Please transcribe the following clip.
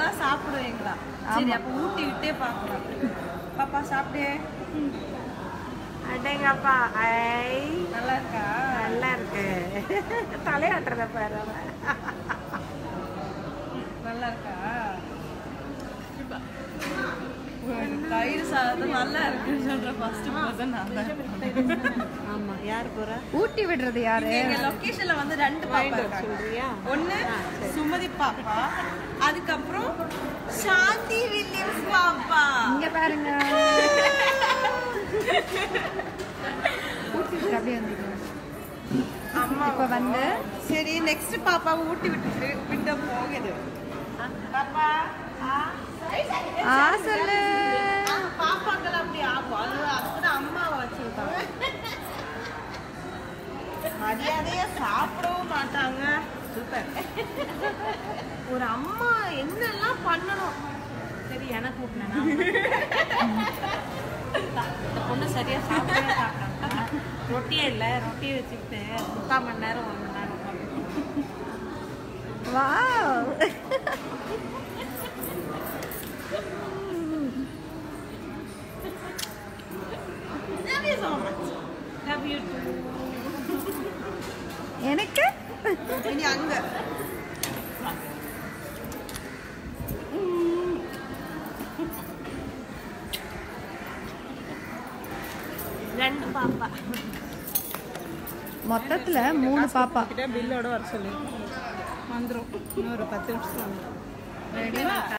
அப்பதான் சாப்பிடுவீங்களா சரி அப்ப ஊட்டி விட்டே பார்க்கலாம் பாப்பா சாப்பிடு அடேங்கப்பா ஐ நல்லா இருக்கா நல்லா இருக்கு தலையாட்டுறத பாரு அவன். நல்லா இருக்கா ஒரு தயிர் சாதம் நல்லா இருக்குன்னு சொல்ற ஃபர்ஸ்ட் பர்சன் நான் தான் ஆமா யார் போறா ஊட்டி விடுறது யாரு எங்க லொகேஷன்ல வந்து ரெண்டு பாப்பா இருக்காங்க சொல்றியா ஒண்ணு சுமதி பாப்பா அதுக்கப்புறம் சாந்தி வில்லியம்ஸ் பாப்பா இங்க பாருங்க ஊட்டி விட்டு அப்படியே வந்துருக்கோம் அம்மா இப்ப வந்து சரி நெக்ஸ்ட் பாப்பா ஊட்டி விட்டுட்டு விட்ட போகுது பாப்பா ஆ, ஆ சொல்லு ஆ, பாப்பாக்கள் அப்படி ஆகும் அது அதுக்குதான் அம்மாவை வச்சிருக்காங்க மரியாதையா சாப்பிடவும் மாட்டாங்க சூப்பர் ஒரு அம்மா என்னெல்லாம் பண்ணணும் சரி எனக்கு கூப்பிட்டேன் இந்த பொண்ணு சரியா சாப்பிடவே சாப்பிட்டாங்க ரொட்டியே இல்லை ரொட்டியை வச்சுக்கிட்டு முக்கால் மணி நேரம் ஒரு மணி நேரம் உட்கார்ந்து. Wow Love you so much. Love you too. எனக்கு இனி அங்க ரெண்டு பாப்பா மொத்தத்துல மூணு பாப்பா பில்லோட வர சொல்லு வந்துரும் இன்னொரு பத்து நிமிஷம் வந்துரும் ரெடியா